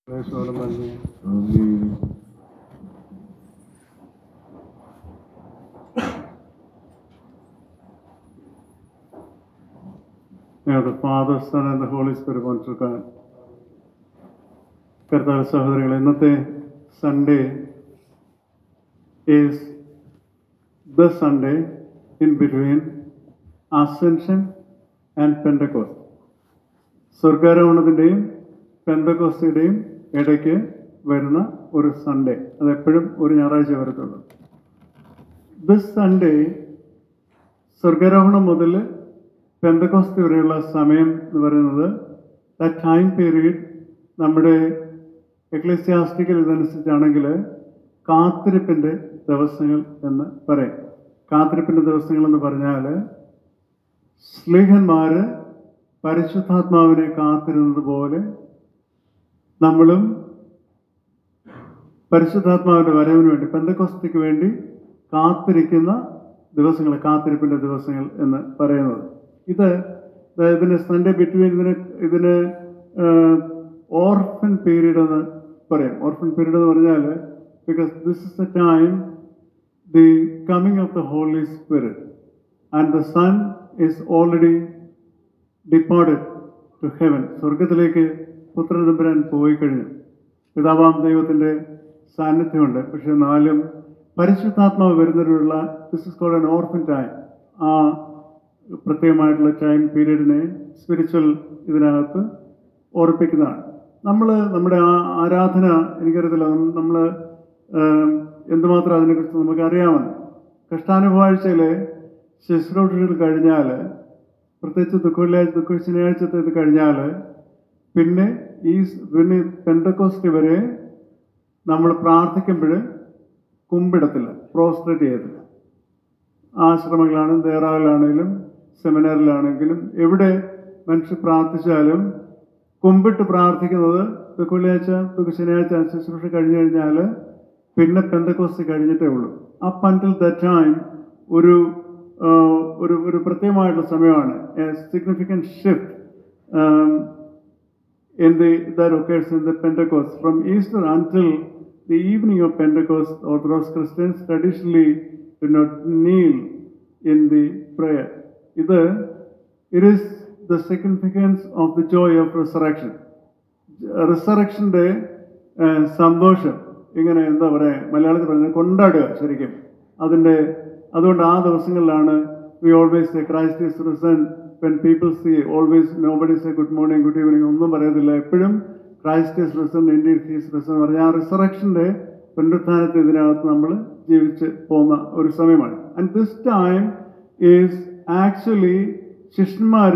യേശുവോട് നന്ദി Amen. May the Father, Son, and the Holy Spirit one true God. കർത്താവ് സഹോദരങ്ങൾ ഇന്നത്തെ Sunday is the Sunday in between ascension and Pentecost സ്വർഗാരോഹണത്തിൻ്റെയും പെന്തക്കോസ്റ്റിൻ്റെയും ഇടയ്ക്ക് വരുന്ന ഒരു സൺഡേ അതെപ്പോഴും ഒരു ഞായറാഴ്ച വരത്തുള്ളൂ ദിസ് സൺഡേ സ്വർഗാരോഹണം മുതൽ പെന്തക്കോസ്തി വരെയുള്ള സമയം എന്ന് പറയുന്നത് ദ ടൈം പീരീഡ് നമ്മുടെ എക്ലസ്യാസ്റ്റിക്കൽ ഇതനുസരിച്ചാണെങ്കിൽ കാത്തിരിപ്പിൻ്റെ ദിവസങ്ങൾ എന്ന് പറയും കാത്തിരിപ്പിൻ്റെ ദിവസങ്ങൾ എന്ന് പറഞ്ഞാൽ സ്ലീഹന്മാർ പരിശുദ്ധാത്മാവിനെ കാത്തിരുന്നത് പോലെ നമ്മളും പരിശുദ്ധാത്മാവിൻ്റെ വരവിന് വേണ്ടി പെന്തക്കോസ്തിക്ക് വേണ്ടി കാത്തിരിക്കുന്ന ദിവസങ്ങൾ കാത്തിരിപ്പിൻ്റെ ദിവസങ്ങൾ എന്ന് പറയുന്നത് ഇത് ദാ ഇതിന് സൺഡേ ബിറ്റ്വീൻ ഇതിന് ഇതിന് ഓർഫൻ പീരീഡ് എന്ന് പറയും ഓർഫൻ പീരീഡ് എന്ന് പറഞ്ഞാൽ because this is the time the coming of the holy spirit and the son is already departed to heaven സ്വർഗത്തിലേക്ക് പുത്രൻ തമ്പുരാൻ പോയി കഴിഞ്ഞു പിതാവാം ദൈവത്തിൻ്റെ സാന്നിധ്യമുണ്ട് പക്ഷെ എന്നാലും പരിശുദ്ധാത്മാവ് വരുന്നതിനുള്ള this is called an orphan time ആ പ്രത്യേകമായിട്ടുള്ള ടൈം പീരീഡിനെ സ്പിരിച്വൽ ഇതിനകത്ത് ഓർപ്പിക്കുന്നതാണ് നമ്മൾ നമ്മുടെ ആ ആരാധന എനിക്കറിയത്തില്ല നമ്മൾ എന്തുമാത്രം അതിനെക്കുറിച്ച് നമുക്ക് അറിയാമെന്ന് കഷ്ടാനുഭവാഴ്ചയിലെ ശുശ്രൂഷകൾ കഴിഞ്ഞാൽ പ്രത്യേകിച്ച് ദുഃഖവെള്ളിയാഴ്ച ദുഃഖ ശനിയാഴ്ചത്തെ ഇത് കഴിഞ്ഞാൽ പിന്നെ ഈ പിന്നെ പെന്തക്കോസ്റ്റ് വരെ നമ്മൾ പ്രാർത്ഥിക്കുമ്പോൾ കുമ്പിടത്തില്ല പ്രോസ്ട്രേറ്റ് ചെയ്യത്തില്ല ആശ്രമങ്ങളാണെങ്കിലും ദേറാവിലാണെങ്കിലും സെമിനാറിലാണെങ്കിലും എവിടെ മനുഷ്യർ പ്രാർത്ഥിച്ചാലും കുമ്പിട്ട് പ്രാർത്ഥിക്കുന്നത് ദുഃഖവെള്ളിയാഴ്ച ദുഃഖ ശനിയാഴ്ച ശുശ്രൂഷ കഴിഞ്ഞു കഴിഞ്ഞാൽ പിന്നെ പെന്തക്കോസ്റ്റ് കഴിഞ്ഞിട്ടേ ഉള്ളൂ അപ്പ് അൻറ്റിൽ ദ ടൈം ഒരു ആ, ഒരു ഒരു പ്രത്യേകമായിട്ടുള്ള സമയമാണ് significant shift in the that occurs in the Pentecost. From Easter until the evening of Pentecost, Orthodox Christians traditionally do not kneel in the prayer. Either it is the significance of the joy of resurrection. റിസറക്ഷൻ്റെ സന്തോഷം ഇങ്ങനെ എന്താ പറയുക മലയാളത്തിൽ പറയുന്നത് കൊണ്ടാടുക ശരിക്കും അതിൻ്റെ അതുകൊണ്ട് ആ ദിവസങ്ങളിലാണ് we always Christ is risen when people see always nobody say good morning good evening ഒന്നും പറയത്തില്ല എപ്പോഴും Christ is risen indeed he's risen എന്ന് പറഞ്ഞാൽ ആ റിസറക്ഷൻ്റെ പുനരുത്ഥാനത്തെ ഇതിനകത്ത് നമ്മൾ ജീവിച്ച് പോകുന്ന ഒരു സമയമാണ് and this time is actually ശിഷ്യന്മാർ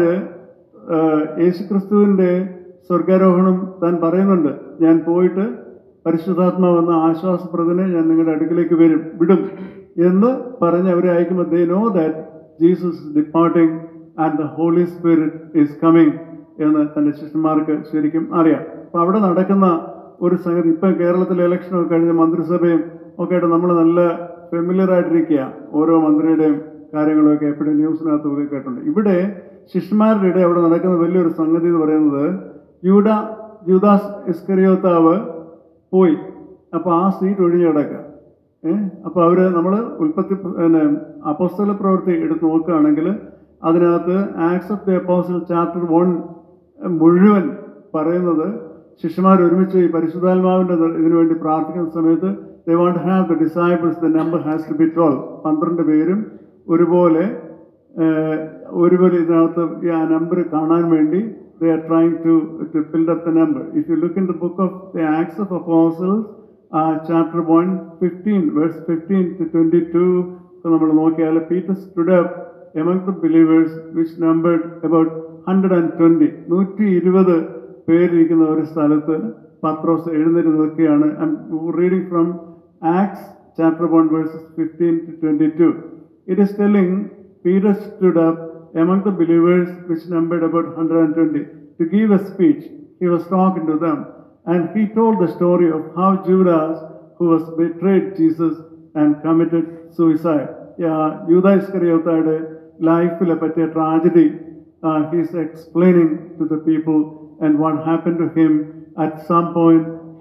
യേശുക്രിസ്തുവിൻ്റെ സ്വർഗാരോഹണം താൻ പറയുന്നുണ്ട് ഞാൻ പോയിട്ട് പരിശുദ്ധാത്മാവെന്ന ആശ്വാസപ്രദനെ ഞാൻ നിങ്ങളുടെ അടുക്കിലേക്ക് വരും വിടും എന്ന് പറഞ്ഞ് അവരെ അയക്കുമ്പോൾ they know that Jesus is departing and the holy spirit is coming എന്ന് തൻ്റെ ശിഷ്യന്മാർക്ക് ശരിക്കും അറിയാം അപ്പം അവിടെ നടക്കുന്ന ഒരു സംഗതി ഇപ്പം കേരളത്തിലെ ഇലക്ഷനൊക്കെ കഴിഞ്ഞ മന്ത്രിസഭയും ഒക്കെ ആയിട്ട് നമ്മൾ നല്ല ഫെമിലിയർ ആയിട്ടിരിക്കുക ഓരോ മന്ത്രിയുടെയും കാര്യങ്ങളൊക്കെ എപ്പോഴും ന്യൂസിനകത്ത് ഒക്കെ കേട്ടിട്ടുണ്ട് ഇവിടെ ശിഷ്യന്മാരുടെ ഇടയിൽ അവിടെ നടക്കുന്ന വലിയൊരു സംഗതി എന്ന് പറയുന്നത് യൂഡ യൂദാസ് ഇസ്കറിയോത്താവ് പോയി അപ്പോൾ ആ സീറ്റ് ഒഴിഞ്ഞു കിടക്കുക ഏഹ് അപ്പോൾ അവർ നമ്മൾ ഉൽപ്പത്തി പിന്നെ അപ്പോസ്തല പ്രവൃത്തി എടുത്ത് നോക്കുകയാണെങ്കിൽ അതിനകത്ത് Acts of the apostle chapter one മുഴുവൻ പറയുന്നത് ശിഷ്യന്മാർ ഒരുമിച്ച് ഈ പരിശുദ്ധാത്മാവിൻ്റെ ഇതിനു വേണ്ടി പ്രാർത്ഥിക്കുന്ന സമയത്ത് they want have the disciples the number has to be twelve പന്ത്രണ്ട് പേരും ഒരുപോലെ ഏഹ്, ഒരുപോലെ ഇതിനകത്ത് ഈ ആ നമ്പർ കാണാൻ വേണ്ടി they are trying to to build up the number if you look in the book of the Acts of apostles chapter one fifteen verse fifteen to twenty two നമ്മൾ നോക്കിയാൽ Peter stood up among the believers which numbered about hundred and twenty നൂറ്റി ഇരുപത് പേരിരിക്കുന്ന ഒരു സ്ഥലത്ത് പത്രോസ് എഴുന്നേറ്റ് നിൽക്കുകയാണ് reading from Acts chapter one verses fifteen to twenty two it is telling Peter stood up among the believers which numbered about 120 to give a speech he was talking to them and he told the story of how judas who was betrayed jesus and committed suicide yeah യൂദാ ഇസ്കറിയോത്തയുടെ ലൈഫിലെ പറ്റിയ tragedy he's explaining to the people and what happened to him at some point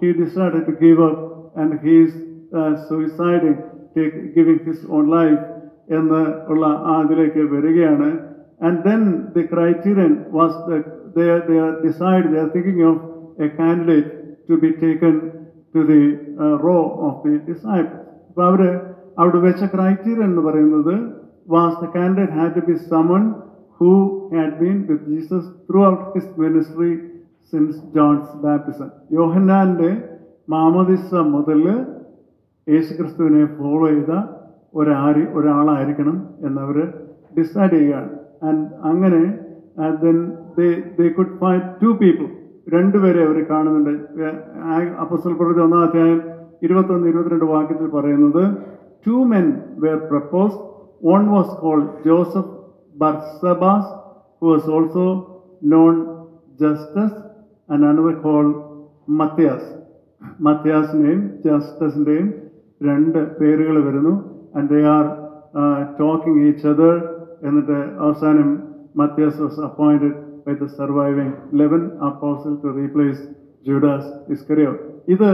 he decided to give up and he is uh, suiciding, take, giving his own life എന്ന് ഉള്ള ആ അതിലേക്ക് വരികയാണ് and then the criterion was they they are decide they are thinking of a candidate to be taken to the uh, row of the disciples. അപ്പോൾ അവർ അവിടെ വെച്ച criterion എന്ന് പറയുന്നത് was the candidate had to be someone who had been with Jesus throughout his ministry since John's baptism യോഹന്നാന്റെ മാമദിസ മുതൽ യേശുക്രിസ്തുവിനെ follow ചെയ്ത ഒരാരി ഒരാളായിരിക്കണം എന്നവർ ഡിസൈഡ് ചെയ്യുകയാണ് ആൻഡ് അങ്ങനെ then they could find two people രണ്ടുപേരെ അവർ കാണുന്നുണ്ട് അപ്പസ്തല പ്രവൃത്തി ഒന്നാം അധ്യായം ഇരുപത്തൊന്ന് ഇരുപത്തിരണ്ട് വാക്യത്തിൽ പറയുന്നത് two men were propose one was called Joseph Barsabbas who was also known Justus and another called Matthias മത്തിയാസിൻ്റെയും ജസ്റ്റസിൻ്റെയും രണ്ട് പേരുകൾ വരുന്നു and they are talking each other എന്നിട്ട് അവസാനം Matthias was appointed by the surviving eleven apostle to replace Judas Iscariot ഇത്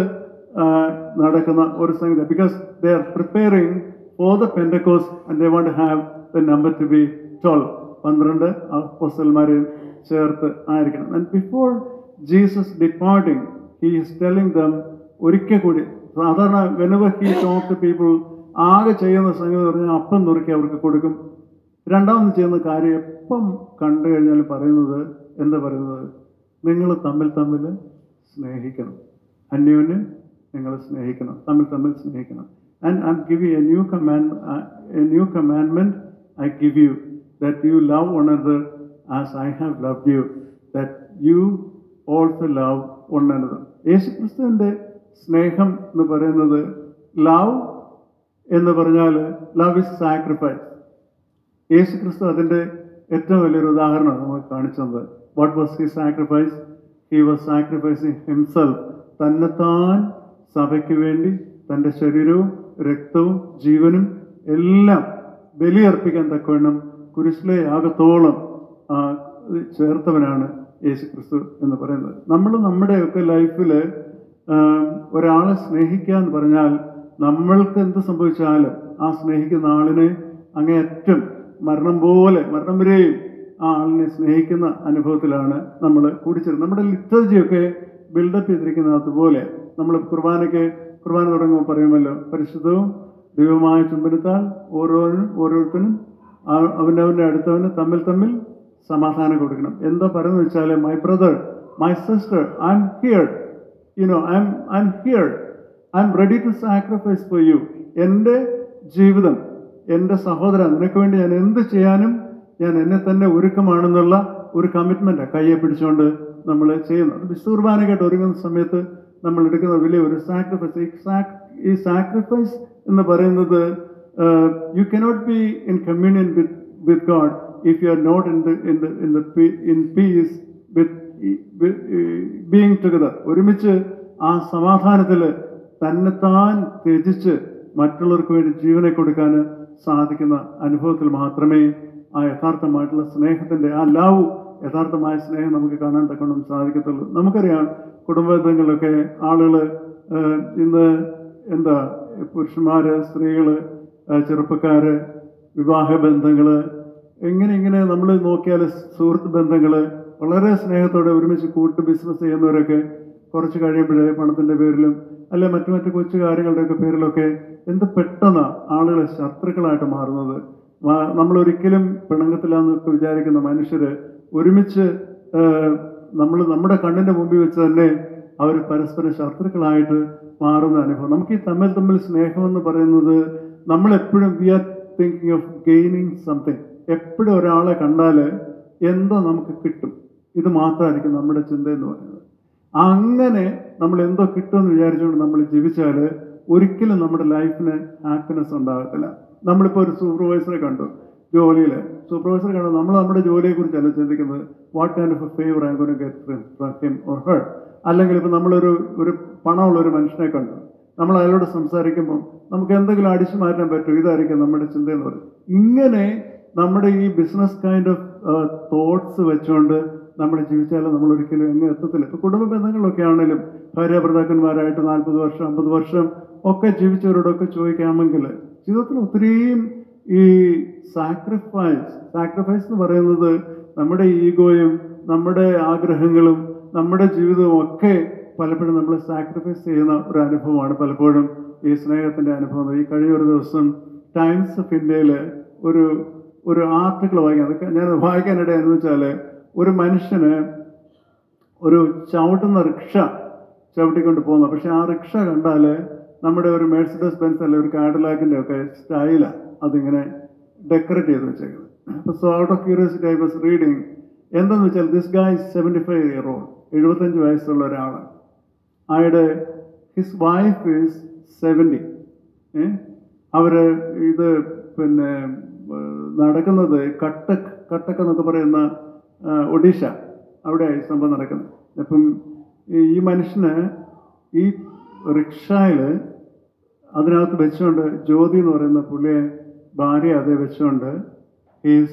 നടക്കുന്ന ഒരു സംഗതി because they are preparing for the Pentecost and they want have the number to be twelve പന്ത്രണ്ട് അപ്പോസ്റ്റൽമാരെയും ചേർത്ത് ആയിരിക്കണം and before Jesus departing he is telling them ഒരിക്കൽ കൂടി സാധാരണ whenever he talk to people ആകെ ചെയ്യുന്ന സംഗതി പറഞ്ഞാൽ അപ്പം നുറുക്കി അവർക്ക് കൊടുക്കും രണ്ടാമത് ചെയ്യുന്ന കാര്യം എപ്പം കണ്ടു കഴിഞ്ഞാൽ പറയുന്നത് എന്താ പറയുന്നത് നിങ്ങൾ തമ്മിൽ തമ്മിൽ സ്നേഹിക്കണം അന്യോന്യം നിങ്ങൾ സ്നേഹിക്കണം തമ്മിൽ തമ്മിൽ സ്നേഹിക്കണം and I give you a new command a new commandment I give you that you love one another as I have love you that you also love one another യേശുക്രിസ്തുവിൻ്റെ സ്നേഹം എന്ന് പറയുന്നത് ലവ് എന്ന് പറഞ്ഞാൽ ലവ് ഇസ് സാക്രിഫൈസ് യേശു ക്രിസ്തു അതിൻ്റെ ഏറ്റവും വലിയൊരു ഉദാഹരണമാണ് നമുക്ക് കാണിച്ചത് what was he sacrifice he was sacrificing himself തന്നെത്താൻ സഭയ്ക്ക് വേണ്ടി തൻ്റെ ശരീരവും രക്തവും ജീവനും എല്ലാം ബലിയർപ്പിക്കാൻ തക്കവണ്ണം കുരിശിലെ യാഗത്തോളം ആ, ചേർത്തവനാണ് യേശു ക്രിസ്തു എന്ന് പറയുന്നത് നമ്മൾ നമ്മുടെയൊക്കെ ലൈഫിൽ ഒരാളെ സ്നേഹിക്കുക എന്ന് പറഞ്ഞാൽ നമ്മൾക്ക് എന്ത് സംഭവിച്ചാലും ആ സ്നേഹിക്കുന്ന ആളിനെ അങ്ങേയറ്റം മരണം പോലെ മരണം വരെയും ആ ആളിനെ സ്നേഹിക്കുന്ന അനുഭവത്തിലാണ് നമ്മൾ കൂടിച്ചേരുന്നത് നമ്മുടെ ലിറ്റർജിയൊക്കെ ബിൽഡപ്പ് ചെയ്തിരിക്കുന്നത് അതുപോലെ നമ്മൾ കുർബാനയ്ക്ക് കുർബാന തുടങ്ങുമ്പോൾ പറയുമല്ലോ പരിശുദ്ധവും ദൈവമായ ചുംബനത്താൽ ഓരോന്നും ഓരോരുത്തരും ആ- അവനവൻ്റെ അടുത്തവന് തമ്മിൽ തമ്മിൽ സമാധാനം കൊടുക്കണം എന്താ പറയുന്നത് വെച്ചാൽ my brother my sister I'm here you know I'm I'm here I'm ready to sacrifice for you എൻ്റെ ജീവിതം എൻ്റെ സഹോദരൻ നിനക്ക് വേണ്ടി ഞാൻ എന്ത് ചെയ്യാനും ഞാൻ എന്നെ തന്നെ ഒരുക്കമാണെന്നുള്ള ഒരു കമ്മിറ്റ്മെൻറ്റാണ് കയ്യെ പിടിച്ചുകൊണ്ട് നമ്മൾ ചെയ്യുന്നത് അത് വിശ്വകുർബാനയ്ക്കായിട്ട് ഒരുങ്ങുന്ന സമയത്ത് നമ്മൾ എടുക്കുന്ന വലിയ ഒരു സാക്രിഫൈസ് ഈ സാക് ഈ സാക്രിഫൈസ് എന്ന് പറയുന്നത് you cannot be in communion with with God if you are not in the in the in the in peace with being together ഒരുമിച്ച് ആ സമാധാനത്തിൽ തന്നെത്താൻ ത്യജിച്ച് മറ്റുള്ളവർക്ക് വേണ്ടി ജീവനെ കൊടുക്കാൻ സാധിക്കുന്ന അനുഭവത്തിൽ മാത്രമേ ആ യഥാർത്ഥമായിട്ടുള്ള സ്നേഹത്തിൻ്റെ ആ ലവ് യഥാർത്ഥമായ സ്നേഹം നമുക്ക് കാണാൻ തക്കണം സാധിക്കത്തുള്ളൂ നമുക്കറിയാം കുടുംബബന്ധങ്ങളിലൊക്കെ ആളുകൾ ഇന്ന് എന്താ പുരുഷന്മാര് സ്ത്രീകള് ചെറുപ്പക്കാർ വിവാഹ ബന്ധങ്ങൾ എങ്ങനെ ഇങ്ങനെ നമ്മൾ നോക്കിയാൽ സുഹൃത്ത് ബന്ധങ്ങൾ വളരെ സ്നേഹത്തോടെ ഒരുമിച്ച് കൂട്ട് ബിസിനസ് ചെയ്യുന്നവരൊക്കെ കുറച്ച് കഴിയുമ്പോഴേ പണത്തിൻ്റെ പേരിലും അല്ലെ മറ്റു മറ്റു കൊച്ചു കാര്യങ്ങളുടെയൊക്കെ പേരിലൊക്കെ എന്ത് പെട്ടെന്ന് ആളുകൾ ശത്രുക്കളായിട്ട് മാറുന്നത് മാ- നമ്മൾ ഒരിക്കലും പിണങ്ങത്തില്ലാന്നൊക്കെ വിചാരിക്കുന്ന മനുഷ്യര് ഒരുമിച്ച് നമ്മൾ നമ്മുടെ കണ്ണിന്റെ മുമ്പിൽ വെച്ച് തന്നെ അവർ പരസ്പരം ശത്രുക്കളായിട്ട് മാറുന്ന അനുഭവം നമുക്ക് ഈ തമ്മിൽ തമ്മിൽ സ്നേഹം എന്ന് പറയുന്നത് നമ്മൾ എപ്പോഴും we are thinking of gaining something എപ്പോഴും ഒരാളെ കണ്ടാൽ എന്തോ നമുക്ക് കിട്ടും ഇത് മാത്രമായിരിക്കും നമ്മുടെ ചിന്ത എന്ന് പറയുന്നത് അങ്ങനെ നമ്മൾ എന്തോ കിട്ടുമെന്ന് വിചാരിച്ചുകൊണ്ട് നമ്മൾ ജീവിച്ചാൽ ഒരിക്കലും നമ്മുടെ ലൈഫിന് ഹാപ്പിനെസ് ഉണ്ടാകത്തില്ല നമ്മളിപ്പോൾ ഒരു സൂപ്പർവൈസറെ കണ്ടു ജോലിയിൽ സൂപ്പർവൈസറെ കണ്ടു നമ്മൾ നമ്മുടെ ജോലിയെക്കുറിച്ചല്ല ചിന്തിക്കുന്നത് what kind of a favour I gonna get from from him or her അല്ലെങ്കിൽ ഇപ്പം നമ്മളൊരു ഒരു പണമുള്ള ഒരു മനുഷ്യനെ കണ്ടു നമ്മൾ അയാളോട് സംസാരിക്കുമ്പോൾ നമുക്ക് എന്തെങ്കിലും അടിച്ചു മാറ്റാൻ പറ്റും ഇതായിരിക്കും നമ്മുടെ ചിന്ത എന്ന് പറയുന്നത് ഇങ്ങനെ നമ്മുടെ ഈ ബിസിനസ് കൈൻഡ് ഓഫ് തോട്ട്സ് വെച്ചുകൊണ്ട് നമ്മൾ ജീവിച്ചാലും നമ്മൾ ഒരിക്കലും എങ്ങും എത്തത്തില്ല ഇപ്പൊ കുടുംബ ബന്ധങ്ങളിലൊക്കെ ആണെങ്കിലും ഭാര്യ ഭർത്താക്കന്മാരായിട്ട് നാൽപ്പത് വർഷം അമ്പത് വർഷം ഒക്കെ ജീവിച്ചവരോടൊക്കെ ചോദിക്കാമെങ്കിൽ ജീവിതത്തിൽ ഒത്തിരിയും ഈ സാക്രിഫൈസ് സാക്രിഫൈസ് എന്ന് പറയുന്നത് നമ്മുടെ ഈഗോയും നമ്മുടെ ആഗ്രഹങ്ങളും നമ്മുടെ ജീവിതവും ഒക്കെ പലപ്പോഴും നമ്മൾ സാക്രിഫൈസ് ചെയ്യുന്ന ഒരു അനുഭവമാണ് പലപ്പോഴും ഈ സ്നേഹത്തിന്റെ അനുഭവം ഈ കഴിഞ്ഞ ഒരു ദിവസം ടൈംസ് ഓഫ് ഇന്ത്യയിൽ ഒരു ഒരു ആർട്ടിക്കിൾ വായിക്കാൻ അതൊക്കെ ഞാൻ വായിക്കാനിടയെന്ന് വെച്ചാൽ ഒരു മനുഷ്യന് ഒരു ചവിട്ടുന്ന റിക്ഷ ചവിട്ടിക്കൊണ്ട് പോകുന്നു പക്ഷെ ആ റിക്ഷ കണ്ടാൽ നമ്മുടെ ഒരു മേഴ്സിഡസ് ബെൻസ് അല്ലെ ഒരു കാഡിലാക്കിൻ്റെ ഒക്കെ സ്റ്റൈലാണ് അതിങ്ങനെ ഡെക്കറേറ്റ് ചെയ്ത് വെച്ചേക്കുന്നത് അപ്പോൾ so out of curiosity I was reading എന്താന്ന് വെച്ചാൽ this guy seventy five year old എഴുപത്തഞ്ച് വയസ്സുള്ള ഒരാളാണ് അയാളുടെ ഹിസ് വൈഫ് ഈസ് സെവൻറ്റി അവർ ഇത് പിന്നെ ഏഹ്, നടക്കുന്നത് കട്ടക് കട്ടക്ക് എന്നൊക്കെ പറയുന്ന ആ, ഒഡീഷ അവിടെ ഈ സംഭവം നടക്കുന്നത് അപ്പം ഈ- ഈ മനുഷ്യന് ഈ റിക്ഷയിൽ അതിനകത്ത് വെച്ചുകൊണ്ട് ജ്യോതി എന്ന് പറയുന്ന പുള്ളിയെ ഭാര്യ അതേ വെച്ചുകൊണ്ട് is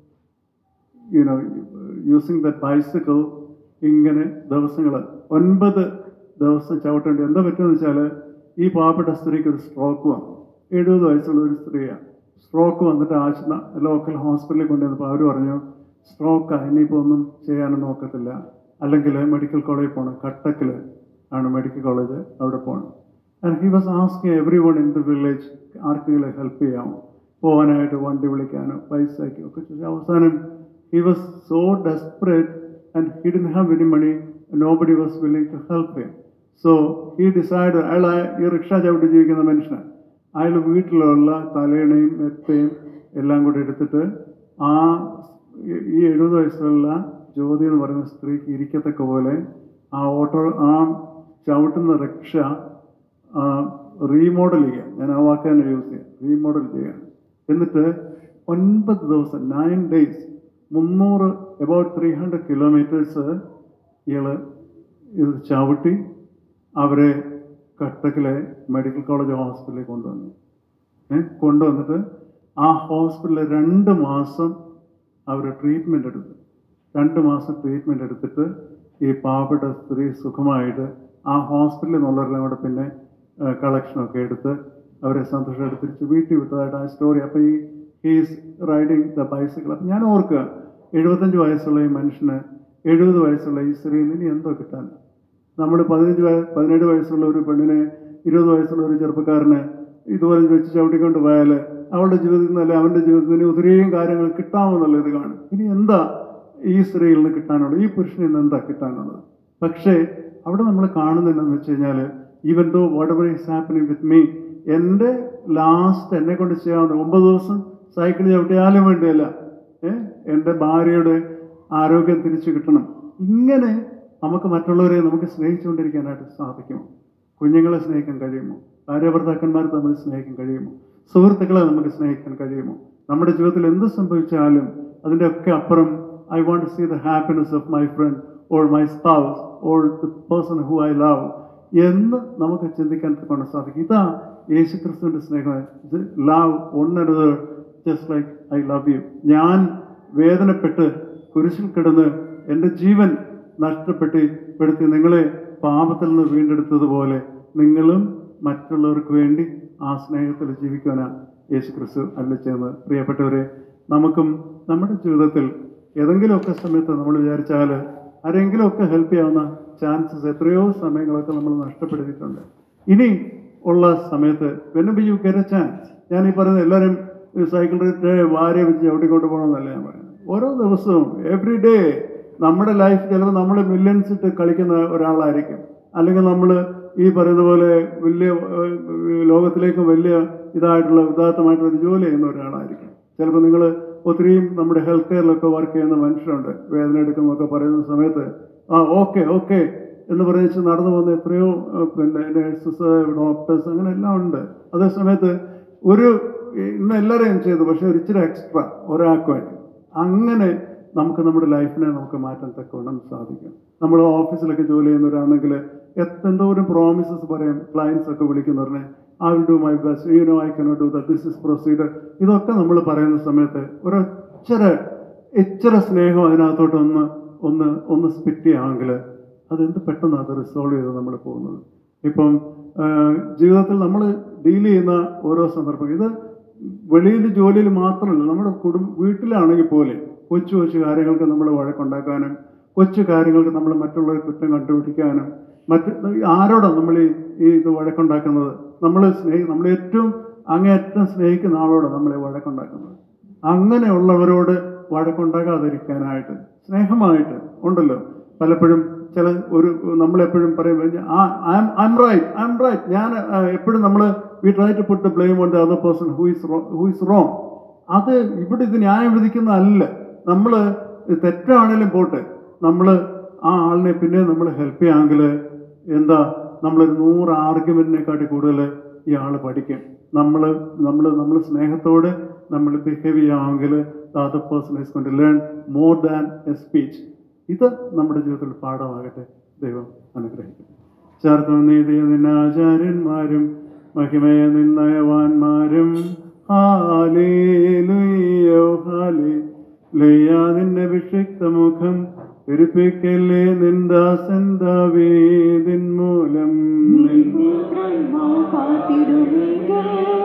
you know using the bicycle ഇങ്ങനെ ദിവസങ്ങൾ ഒൻപത് ദിവസം ചവിട്ടേണ്ടി എന്താ പറ്റുമെന്ന് വെച്ചാൽ ഈ പാവപ്പെട്ട സ്ത്രീക്ക് ഒരു സ്ട്രോക്ക് വന്നു എഴുപത് വയസ്സുള്ള ഒരു സ്ത്രീയാണ് സ്ട്രോക്ക് വന്നിട്ട് ആശുപത്രി ലോക്കൽ ഹോസ്പിറ്റലിൽ കൊണ്ടുവന്നപ്പോൾ അവർ പറഞ്ഞു സ്ട്രോക്ക് ഇനിയിപ്പോൾ ഒന്നും ചെയ്യാനൊന്നും നോക്കത്തില്ല അല്ലെങ്കിൽ മെഡിക്കൽ കോളേജിൽ പോകണം കട്ടക്കിൽ ആണ് മെഡിക്കൽ കോളേജ് അവിടെ പോകണം and he was asking every one in the village ആർക്കെങ്കിലും ഹെൽപ്പ് ചെയ്യാമോ പോകാനായിട്ട് വണ്ടി വിളിക്കാനോ പൈസയ്ക്കോ ഒക്കെ ചോദിച്ചു അവസാനം he was so desperate and he didn't have any money nobody was willing to help him so he decide അയാൾ ആ- ഈ റിക്ഷ ചവിട്ടി ജീവിക്കുന്ന മനുഷ്യനാണ് അയാൾ വീട്ടിലുള്ള തലേണയും മെത്തയും എല്ലാം കൂടെ എടുത്തിട്ട് ആ ഈ- ഈ എഴുപത് വയസ്സുള്ള ജ്യോതി എന്ന് പറയുന്ന സ്ത്രീക്ക് ഇരിക്കത്തക്ക പോലെ ആ ഓട്ടോ ആ ചവിട്ടുന്ന റിക്ഷ റീമോഡൽ ചെയ്യാം ഞാൻ ആ വാക്ക് തന്നെ യൂസ് ചെയ്യാം റീമോഡൽ ചെയ്യാം എന്നിട്ട് ഒൻപത് ദിവസം നയൻ ഡേയ്സ് മുന്നൂറ് എബൌട്ട് ത്രീ ഹൺഡ്രഡ് കിലോമീറ്റേഴ്സ് ഇയാൾ ഇത് ചവിട്ടി അവരെ കട്ടക്കിലെ മെഡിക്കൽ കോളേജ് ഹോസ്പിറ്റലിൽ കൊണ്ടുവന്നു ഏ കൊണ്ടുവന്നിട്ട് ആ ഹോസ്പിറ്റലിൽ രണ്ട് മാസം അവർ ട്രീറ്റ്മെൻറ്റ് എടുത്തു രണ്ട് മാസം ട്രീറ്റ്മെൻറ്റ് എടുത്തിട്ട് ഈ പാവപ്പെട്ട സ്ത്രീ സുഖമായിട്ട് ആ ഹോസ്പിറ്റലിൽ നിന്നുള്ളവരെല്ലാം കൂടെ പിന്നെ കളക്ഷനൊക്കെ എടുത്ത് അവരെ സന്തോഷമായിട്ട് തിരിച്ച് വീട്ടിൽ വിട്ടതായിട്ട് ആ സ്റ്റോറി അപ്പോൾ ഈ ഹീസ് റൈഡിങ് ദ ബൈസിക്കിൾ അപ്പം ഞാൻ ഓർക്കുക എഴുപത്തഞ്ച് വയസ്സുള്ള ഈ മനുഷ്യന് എഴുപത് വയസ്സുള്ള ഈ സ്ത്രീയിൽ ഇനി എന്തോ കിട്ടാൻ നമ്മൾ പതിനഞ്ച് വയ പതിനേഴ് വയസ്സുള്ള ഒരു പെണ്ണിനെ ഇരുപത് വയസ്സുള്ള ഒരു ചെറുപ്പക്കാരന് ഇതുപോലെ വെച്ച് ചവിട്ടിക്കൊണ്ട് പോയാൽ അവളുടെ ജീവിതത്തിൽ നിന്നല്ല അവൻ്റെ ജീവിതത്തിൽ നിന്ന് ഒത്തിരിയും കാര്യങ്ങൾ കിട്ടാമെന്നുള്ള ഇത് കാണും ഇനി എന്താ ഈ സ്ത്രീയിൽ നിന്ന് കിട്ടാനുള്ളത് ഈ പുരുഷനിൽ നിന്ന് എന്താ കിട്ടാനുള്ളത് പക്ഷേ അവിടെ നമ്മൾ കാണുന്നത് എന്താണെന്ന് വെച്ച് കഴിഞ്ഞാൽ even though whatever is happening with me എൻ്റെ ലാസ്റ്റ് എന്നെ കൊണ്ട് ചെയ്യാവുന്ന ഒമ്പത് ദിവസം സൈക്കിൾ ചവിട്ടിയാലും വേണ്ടിയല്ല ഏ എൻ്റെ ഭാര്യയുടെ ആരോഗ്യം തിരിച്ചു കിട്ടണം ഇങ്ങനെ നമുക്ക് മറ്റുള്ളവരെ നമുക്ക് സ്നേഹിച്ചുകൊണ്ടിരിക്കാനായിട്ട് സാധിക്കുമോ കുഞ്ഞുങ്ങളെ സ്നേഹിക്കാൻ കഴിയുമോ ഭാര്യ ഭർത്താക്കന്മാർ തമ്മിൽ സ്നേഹിക്കാൻ കഴിയുമോ സുഹൃത്തുക്കളെ നമുക്ക് സ്നേഹിക്കാൻ കഴിയുമോ നമ്മുടെ ജീവിതത്തിൽ എന്ത് സംഭവിച്ചാലും അതിൻ്റെ ഒക്കെ അപ്പുറം I want to see the happiness of my friend or my spouse or the person who I love എന്ന് നമുക്ക് ചിന്തിക്കാൻ കൊണ്ട് സാധിക്കും ഇതാ യേശു ക്രിസ്തുവിൻ്റെ സ്നേഹം ലവ് ഒന്നരുത് just like I love you ഞാൻ വേദനപ്പെട്ട് കുരിശിൽ കിടന്ന് എൻ്റെ ജീവൻ നഷ്ടപ്പെട്ട് പെടുത്തി നിങ്ങളെ പാപത്തിൽ നിന്ന് വീണ്ടെടുത്തതുപോലെ നിങ്ങളും മറ്റുള്ളവർക്ക് വേണ്ടി ആ സ്നേഹത്തിൽ ജീവിക്കുവാനാണ് യേശു ക്രിസ്തു അല്ല ചെയ്യുന്നത് പ്രിയപ്പെട്ടവരെ നമുക്കും നമ്മുടെ ജീവിതത്തിൽ ഏതെങ്കിലുമൊക്കെ സമയത്ത് നമ്മൾ വിചാരിച്ചാൽ ആരെങ്കിലുമൊക്കെ ഹെൽപ്പ് ചെയ്യാവുന്ന ചാൻസസ് എത്രയോ സമയങ്ങളൊക്കെ നമ്മൾ നഷ്ടപ്പെടുത്തിയിട്ടുണ്ട് ഇനി ഉള്ള സമയത്ത് when you get a chance ഞാൻ ഈ പറയുന്ന എല്ലാവരും സൈക്കിൾ വാരെ വെച്ച് ചവിട്ടിക്കൊണ്ട് പോകണമെന്നല്ല ഞാൻ പറയുന്നത് ഓരോ ദിവസവും എവറി ഡേ നമ്മുടെ ലൈഫ് ചിലപ്പോൾ നമ്മൾ മില്യൻസ് ഇട്ട് കളിക്കുന്ന ഒരാളായിരിക്കും അല്ലെങ്കിൽ നമ്മൾ ഈ പറയുന്ന പോലെ വലിയ ഏഹ്, ലോകത്തിലേക്ക് വലിയ ഇതായിട്ടുള്ള ഉദാത്തമായിട്ടുള്ള ഒരു ജോലി ചെയ്യുന്ന ഒരാളായിരിക്കും ചിലപ്പോൾ നിങ്ങൾ ഒത്തിരിയും നമ്മുടെ ഹെൽത്ത് കെയറിലൊക്കെ വർക്ക് ചെയ്യുന്ന മനുഷ്യരുണ്ട് വേദന എടുക്കുന്നതൊക്കെ പറയുന്ന സമയത്ത് ആ ഓക്കെ ഓക്കെ എന്ന് പറഞ്ഞ് നടന്നു പോകുന്ന എത്രയോ ഏഹ്, പിന്നെ നേഴ്സസ് ഡോക്ടേഴ്സ് അങ്ങനെ എല്ലാം ഉണ്ട് അതേ സമയത്ത് ഒരു ഇന്ന് എല്ലാവരെയും ചെയ്തു പക്ഷെ ഒരു ഇച്ചിരി എക്സ്ട്രാ ഒരാൾക്ക് വേണ്ടി അങ്ങനെ നമുക്ക് നമ്മുടെ ലൈഫിനെ നമുക്ക് മാറ്റാൻ തക്കവണ്ണം സാധിക്കും നമ്മൾ ഓഫീസിലൊക്കെ ജോലി ചെയ്യുന്നവരാണെങ്കിൽ എന്തോരം പ്രോമിസസ് പറയും ക്ലയൻസ് ഒക്കെ വിളിക്കുന്നവരനെ I will do my best you know I cannot do the this is procedure ഇതൊക്കെ നമ്മൾ പറയുന്ന സമയത്ത് ഒരു ഇച്ചിരി ഇച്ചിരി സ്നേഹം അതിനകത്തോട്ട് ഒന്ന് ഒന്ന് ഒന്ന് സ്പിറ്റ് ചെയ്യുകയാണെങ്കിൽ അതെന്ത് പെട്ടെന്ന് അത് റിസോൾവ് ചെയ്ത് നമ്മൾ പോകുന്നത് ഇപ്പം ആ, ജീവിതത്തിൽ നമ്മൾ ഡീൽ ചെയ്യുന്ന ഓരോ സന്ദർഭം ഇത് വെളിയിൽ ജോലിയിൽ മാത്രമല്ല നമ്മുടെ കുടുംബ വീട്ടിലാണെങ്കിൽ പോലെ കൊച്ചു കൊച്ചു കാര്യങ്ങൾക്ക് നമ്മൾ വഴക്കുണ്ടാക്കാനും കൊച്ചു കാര്യങ്ങൾക്ക് നമ്മൾ മറ്റുള്ളവരെ കുറ്റം കണ്ടുപിടിക്കാനും മറ്റ് ആരോടാണ് നമ്മൾ ഈ ഈ ഇത് വഴക്കുണ്ടാക്കുന്നത് നമ്മൾ സ്നേഹി നമ്മൾ ഏറ്റവും അങ്ങേയറ്റം സ്നേഹിക്കുന്ന ആളോടാണ് നമ്മൾ ഈ വഴക്കുണ്ടാക്കുന്നത് അങ്ങനെയുള്ളവരോട് വഴക്കുണ്ടാകാതിരിക്കാനായിട്ട് സ്നേഹമായിട്ട് ഉണ്ടല്ലോ പലപ്പോഴും ചില ഒരു നമ്മളെപ്പോഴും പറയും I'm right I'm right ഞാൻ എപ്പോഴും നമ്മൾ we try to put the blame on the other person who is who is wrong അത് ഇവിടെ ഇത് ന്യായം വിധിക്കുന്നതല്ല നമ്മൾ തെറ്റാണേലും പോട്ടെ നമ്മൾ ആ ആളിനെ പിന്നെ നമ്മൾ ഹെൽപ്പ് ചെയ്യാമെങ്കിൽ എന്താ നമ്മളൊരു നൂറ് ആർഗ്യുമെന്റിനെക്കാട്ടി കൂടുതൽ ഈ ആൾ പഠിക്കും നമ്മൾ നമ്മൾ നമ്മൾ സ്നേഹത്തോടെ നമ്മൾ ബിഹേവ് ചെയ്യാമെങ്കിൽ അതർ പേഴ്സൺ ഈസ് കൊണ്ട് learn more than a speech ഇത് നമ്മുടെ ജീവിതത്തിൽ പാഠമാകട്ടെ ദൈവം അനുഗ്രഹിക്കും ചേർത്ത് നീതിയ നിന്ന ആചാര്യന്മാരും മഹിമയ നിന്നയവാന്മാരും ഹാലേലുയ്യോ ഹാലേ ലയ്യാ നിന്നെ വിക്ഷിക്ത മുഖം പെരുപ്പിക്കല്ലേ നിന്ദാസൻ ദാവീദിൻ മൂലം നിൻ കാത്തിരുവീകൾ